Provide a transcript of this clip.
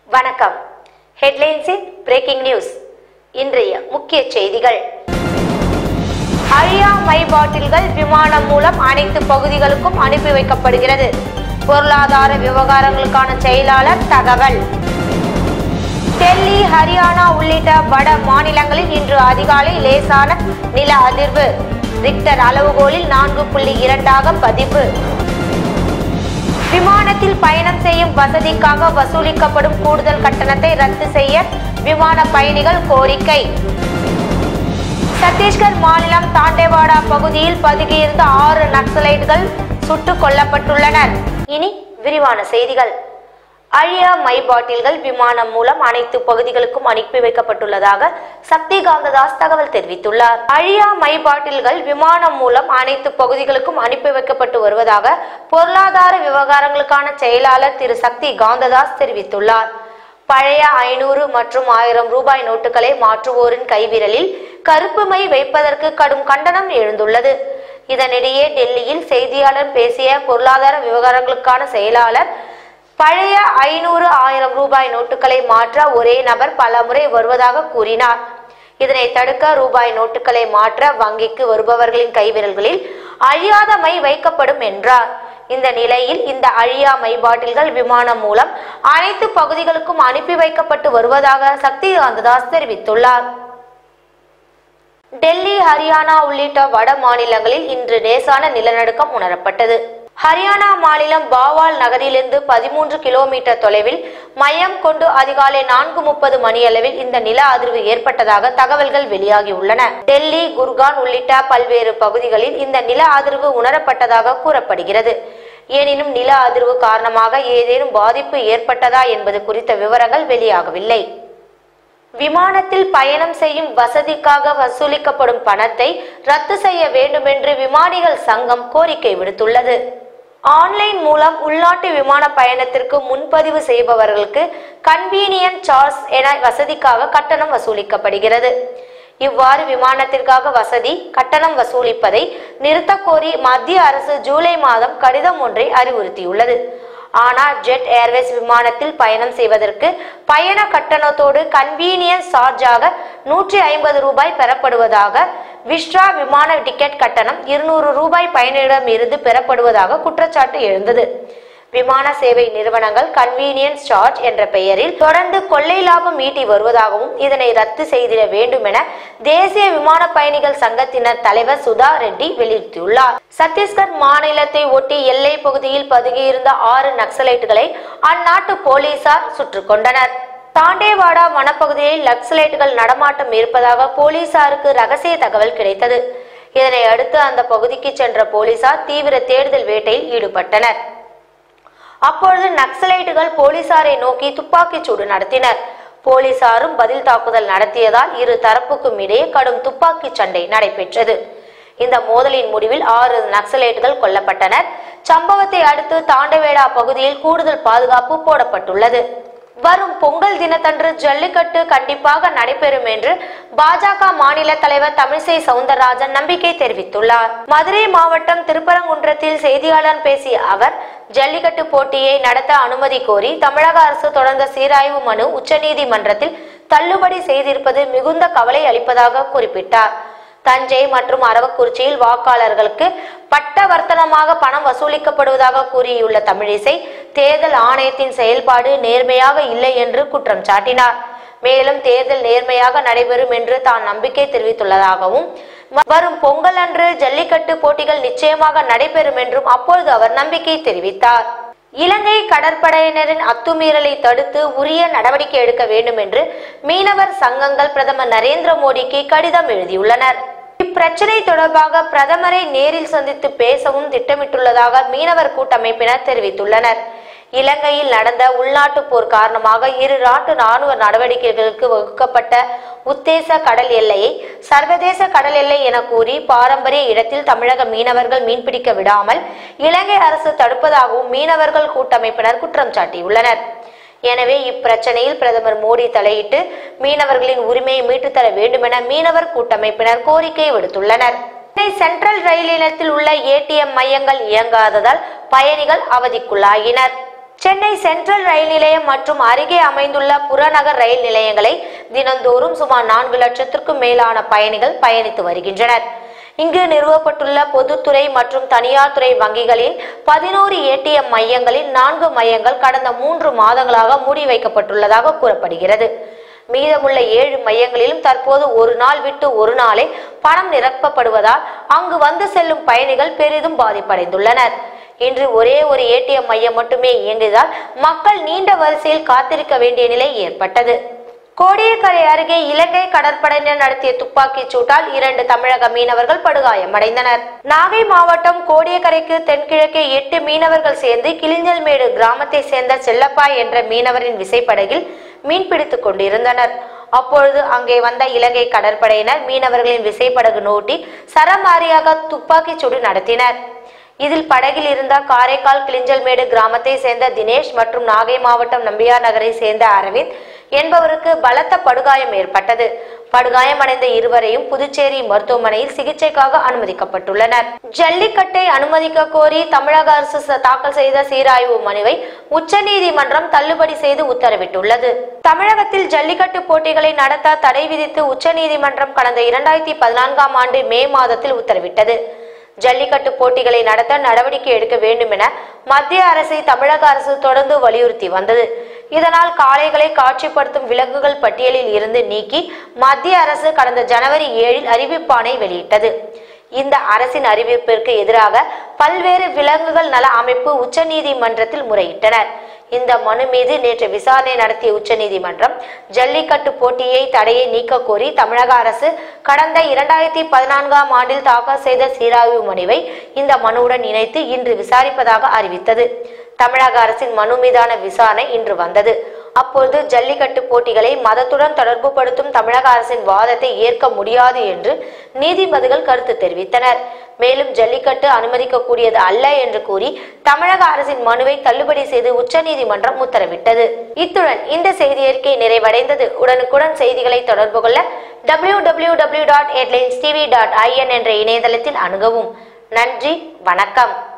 வணக்கம் ஹெட்லைன்ஸின் breaking news இன்றைய முக்கிய செய்திகள் அழியா மை பாட்டில்கள் விமானம் மூலம் அனைத்து பகுதிகளுக்கும் அனுப்பி வைக்கப்படுகிறது பொருளாதார விவகாரங்களுக்கான செயலாளர் தகவல் டெல்லி ஹரியானா உள்ளிட்ட வட மாநிலங்களில் இன்று அதிகாலை லேசான நில அதிர்வு ரிக்டர் அளவுகோலில் நான்கு புள்ளி இரண்டாக பதிவு விமானத்தில் பயணம் செய்யும் வசதிக்காக வசூலிக்கப்படும் கூடுதல் கட்டணத்தை ரத்து செய்ய விமான பயணிகள் கோரிக்கை சத்தீஸ்கர் மாநிலம் தாண்டேவாடா பகுதியில் பதுங்கியிருந்த ஆறு நக்சலைட்டுகள் சுட்டுக் கொல்லப்பட்டுள்ளனர் இனி விரிவான செய்திகள் அழியா மை பாட்டில்கள் விமானம் மூலம் அனைத்து பகுதிகளுக்கும் அனுப்பி வைக்கப்பட்டுள்ளதாக சக்தி காந்ததாஸ் தகவல் தெரிவித்துள்ளார் அழியா மை பாட்டில்கள் விமானம் மூலம் அனைத்து பகுதிகளுக்கும் அனுப்பி வைக்கப்பட்டு வருவதாக பொருளாதார விவகாரங்களுக்கான செயலாளர் திரு சக்தி காந்ததாஸ் தெரிவித்துள்ளார் பழைய ஐநூறு மற்றும் ஆயிரம் ரூபாய் நோட்டுகளை மாற்றுவோரின் கைவிரலில் கருப்பு மை வைப்பதற்கு கடும் கண்டனம் எழுந்துள்ளது இதனிடையே டெல்லியில் செய்தியாளர் பேசிய பொருளாதார விவகாரங்களுக்கான செயலாளர் பழைய ஐநூறு ஆயிரம் ரூபாய் நோட்டுகளை மாற்ற ஒரே நபர் பலமுறை வருவதாக கூறினார் இதனை தடுக்க ரூபாய் நோட்டுகளை மாற்ற வங்கிக்கு வருபவர்களின் கைவிரல்களில் அழியாத மை வைக்கப்படும் என்றார் இந்த நிலையில் இந்த அழியா மை பாட்டில்கள் விமானம் மூலம் அனைத்து பகுதிகளுக்கும் அனுப்பி வைக்கப்பட்டு வருவதாக சக்தி காந்ததாஸ் தெரிவித்துள்ளார் டெல்லி ஹரியானா உள்ளிட்ட வட மாநிலங்களில் இன்று லேசான நிலநடுக்கம் உணரப்பட்டது ஹரியானா மாநிலம் பாவால் நகரிலிருந்து பதிமூன்று கிலோமீட்டர் தொலைவில் மையம் கொண்டு அதிகாலை நான்கு முப்பது மணியளவில் இந்த நில அதிர்வு ஏற்பட்டதாக தகவல்கள் வெளியாகியுள்ளன டெல்லி குர்கான் உள்ளிட்ட பல்வேறு பகுதிகளில் இந்த நில அதிர்வு உணரப்பட்டதாக கூறப்படுகிறது எனினும் நில அதிர்வு காரணமாக ஏதேனும் பாதிப்பு ஏற்பட்டதா என்பது குறித்த விவரங்கள் வெளியாகவில்லை விமானத்தில் பயணம் செய்யும் வசதிக்காக வசூலிக்கப்படும் பணத்தை ரத்து செய்ய வேண்டுமென்று விமானிகள் சங்கம் கோரிக்கை விடுத்துள்ளது ஆன்லைன் மூலம் உள்நாட்டு விமான பயணத்திற்கு முன்பதிவு செய்பவர்களுக்கு கன்வீனியன்ட் சார்ஜ் என வசதிக்காக கட்டணம் வசூலிக்கப்படுகிறது இவ்வாறு விமானத்திற்காக வசதி கட்டணம் வசூலிப்பதை நிறுத்தக் கோரி மத்திய அரசு ஜூலை மாதம் கடிதம் ஒன்றை அறிவுறுத்தியுள்ளது ஆனால் ஜெட் ஏர்வேஸ் விமானத்தில் பயணம் செய்வதற்கு பயண கட்டணத்தோடு கன்வீனியன்ஸ் சார்ஜாக நூற்றி ஐம்பது ரூபாய் பெறப்படுவதாக விஸ்ட்ரா விமான டிக்கெட் கட்டணம் இருநூறு ரூபாய் பயணியிடம் இருந்து பெறப்படுவதாக குற்றச்சாட்டு எழுந்தது விமான சேவை நிறுவனங்கள் கன்வீனியன்ஸ் சார்ஜ் என்ற பெயரில் தொடர்ந்து கொள்ளை லாபம் ஈட்டி வருவதாகவும் இதனை ரத்து செய்திட வேண்டும் என தேசிய விமான பயணிகள் சங்கத்தினர் தலைவர் சுதா ரெட்டி வெளியிட்டுள்ளார் சத்தீஸ்கர் மாநிலத்தை ஒட்டி எல்லை பகுதியில் பதுங்கியிருந்த ஆறு நக்சலைட்டுகளை அந்நாட்டு போலீசார் சுட்டுக் கொண்டனர் தாண்டேவாடா வனப்பகுதியில் நக்சலைட்டுகள் நடமாட்டம் இருப்பதாக போலீசாருக்கு ரகசிய தகவல் கிடைத்தது இதனை அடுத்து அந்த பகுதிக்கு சென்ற போலீசார் தீவிர தேடுதல் வேட்டையில் ஈடுபட்டனர் அப்பொழுது நக்சலைட்டுகள் போலீசாரை நோக்கி துப்பாக்கிச் சூடு நடத்தினர் போலீசாரும் பதில் தாக்குதல் நடத்தியதால் இரு தரப்புக்கும் இடையே கடும் துப்பாக்கிச் சண்டை நடைபெற்றது இந்த மோதலின் முடிவில் ஆறு நக்சலைட்டுகள் கொல்லப்பட்டனர் சம்பவத்தை அடுத்து தாண்டவேடா பகுதியில் கூடுதல் பாதுகாப்பு போடப்பட்டுள்ளது வரும் பொங்கல் தினத்தன்று ஜல்லிக்கட்டு கண்டிப்பாக நடைபெறும் என்று பாஜக மாநில தலைவர் தமிழிசை சவுந்தரராஜன் நம்பிக்கை தெரிவித்துள்ளார் மதுரை மாவட்டம் திருப்பரங்குன்றத்தில் செய்தியாளர் பேசிய அவர் ஜல்லிக்கட்டு போட்டியை நடத்த அனுமதி கோரி தமிழக அரசு தொடர்ந்த சீராய்வு மனு உச்சநீதிமன்றத்தில் தள்ளுபடி செய்திருப்பது மிகுந்த கவலை அளிப்பதாக குறிப்பிட்டார் தஞ்சை மற்றும் அரவக்குறிச்சியில் வாக்காளர்களுக்கு பட்டவர்த்தனமாக பணம் வசூலிக்கப்படுவதாக கூறியுள்ள தமிழிசை தேர்தல் ஆணையத்தின் செயல்பாடு நேர்மையாக இல்லை என்று குற்றம் சாட்டினார் மேலும் தேர்தல் நேர்மையாக நடைபெறும் என்று தான் நம்பிக்கை தெரிவித்துள்ளதாகவும் வரும் பொங்கல் அன்று ஜல்லிக்கட்டு போட்டிகள் நிச்சயமாக நடைபெறும் என்றும் அப்பொழுது அவர் நம்பிக்கை தெரிவித்தார் இலங்கை கடற்படையினரின் அத்துமீறலை தடுத்து உரிய நடவடிக்கை எடுக்க வேண்டும் என்று மீனவர் சங்கங்கள் பிரதமர் நரேந்திர மோடிக்கு கடிதம் எழுதியுள்ளனர் இப்பிரச்சனை தொடர்பாக பிரதமரை நேரில் சந்தித்து பேசவும் திட்டமிட்டுள்ளதாக மீனவர் கூட்டமைப்பினர் தெரிவித்துள்ளனர் இலங்கையில் நடந்த உள்நாட்டு போர் காரணமாக இரு நாட்டு ராணுவ நடவடிக்கைகளுக்கு வகுக்கப்பட்ட உத்தேச கடல் எல்லையை சர்வதேச கடல் எல்லை என கூறி பாரம்பரிய இடத்தில் தமிழக மீனவர்கள் மீன்பிடிக்க விடாமல் இலங்கை அரசு தடுப்பதாகவும் மீனவர்கள் கூட்டமைப்பினர் குற்றம் சாட்டியுள்ளனர் எனவே இப்பிரச்சனையில் பிரதமர் மோடி தலையிட்டு மீனவர்களின் உரிமையை மீட்டுத்தர வேண்டுமென மீனவர் கூட்டமைப்பினர் கோரிக்கை விடுத்துள்ளனர் சென்னை சென்ட்ரல் ரயில் நிலையத்தில் உள்ள ஏடிஎம் மையங்கள் இயங்காததால் பயணிகள் அவதிக்குள்ளாகினர் சென்னை சென்ட்ரல் ரயில் நிலையம் மற்றும் அருகே அமைந்துள்ள புறநகர் ரயில் நிலையங்களை தினந்தோறும் சுமார் நான்கு லட்சத்திற்கும் மேலான பயணிகள் பயணித்து வருகின்றனர் இங்கு நிறுவப்பட்டுள்ள பொதுத்துறை மற்றும் தனியார் துறை வங்கிகளில் பதினோரு ஏடிஎம் மையங்களில் நான்கு மையங்கள் கடந்த மூன்று மாதங்களாக மூடி வைக்கப்பட்டுள்ளதாக கூறப்படுகிறது மீதமுள்ள ஏழு மையங்களிலும் தற்போது ஒரு நாள் விட்டு ஒரு நாளே பணம் நிரப்பப்படுவதால் அங்கு வந்து செல்லும் பயணிகள் பெரிதும் பாதிப்படைந்துள்ளனர் இன்று ஒரே ஒரு ஏடிஎம் மையம் மட்டுமே இயங்கியதால் மக்கள் நீண்ட வரிசையில் காத்திருக்க வேண்டிய நிலை ஏற்பட்டது கோடியக்கரை அருகே இலங்கை கடற்படையினர் நடத்திய துப்பாக்கிச் சூட்டால் இரண்டு தமிழக மீனவர்கள் படுகாயமடைந்தனர் நாகை மாவட்டம் கோடியக்கரைக்கு தென்கிழக்கே எட்டு மீனவர்கள் சேர்ந்து கிளிஞ்சல்மேடு கிராமத்தை சேர்ந்த செல்லப்பா என்ற மீனவரின் விசைப்படகில் மீன்பிடித்துக் கொண்டிருந்தனர் அப்பொழுது அங்கே வந்த இலங்கை கடற்படையினர் மீனவர்களின் விசைப்படகு நோட்டி சரமாரியாக துப்பாக்கிச் சூடு நடத்தினர் இதில் படகில் இருந்த காரைக்கால் கிளிஞ்சல்மேடு கிராமத்தை சேர்ந்த தினேஷ் மற்றும் நாகை மாவட்டம் நம்பியார் நகரை சேர்ந்த அரவிந்த் என்பவருக்கு பலத்த படுகாயம் ஏற்பட்டது படுகாயமடைந்த இருவரையும் புதுச்சேரி மருத்துவமனையில் சிகிச்சைக்காக அனுமதிக்கப்பட்டுள்ளனர் ஜல்லிக்கட்டை அனுமதிக்க கோரி தமிழக அரசு ச- தாக்கல் செய்த சீராய்வு மனுவை உச்சநீதிமன்றம் தள்ளுபடி செய்து உத்தரவிட்டுள்ளது தமிழகத்தில் ஜல்லிக்கட்டு போட்டிகளை நடத்த தடை விதித்து உச்சநீதிமன்றம் கடந்த இரண்டாயிரத்தி பதினான்காம் ஆண்டு மே மாதத்தில் உத்தரவிட்டது ஜல்லிக்கட்டு போட்டிகளை நடத்த நடவடிக்கை எடுக்க வேண்டும் என மத்திய அரசை தமிழக அரசு தொடர்ந்து வலியுறுத்தி வந்தது இதனால் காளைகளை காட்சிப்படுத்தும் விலங்குகள் பட்டியலில் இருந்து நீக்கி மத்திய அரசு கடந்த ஜனவரி ஏழில் அறிவிப்பாணை வெளியிட்டது இந்த அரசின் அறிவிப்பிற்கு எதிராக பல்வேறு விலங்குகள் நல அமைப்பு உச்சநீதிமன்றத்தில் முறையிட்டனர் இந்த மனு மீது நேற்று விசாரணை நடத்திய உச்சநீதிமன்றம் ஜல்லிக்கட்டு போட்டியை தடையை நீக்க கோரி தமிழக அரசு கடந்த இரண்டாயிரத்தி பதினான்காம் ஆண்டில் தாக்கல் செய்த சீராய்வு மனுவை இந்த மனுவுடன் இணைத்து இன்று விசாரிப்பதாக அறிவித்தது தமிழக அரசின் மனு மீதான விசாரணை இன்று வந்தது அப்பொழுது ஜல்லிக்கட்டு போட்டிகளை மதத்துடன் தொடர்பு படுத்தும் தமிழக அரசின் வாதத்தை ஏற்க முடியாது என்று நீதிபதிகள் கருத்து தெரிவித்தனர் மேலும் ஜல்லிக்கட்டு அனுமதிக்கக்கூடியது அல்ல என்று கூறி தமிழக அரசின் மனுவை தள்ளுபடி செய்து உச்சநீதிமன்றம் உத்தரவிட்டது இத்துடன் இந்த செய்தி அறிக்கை நிறைவடைந்தது உடனுக்குடன் செய்திகளை தொடர்பு கொள்ள W W W dot dot என்ற இணையதளத்தில் அணுகவும் நன்றி வணக்கம்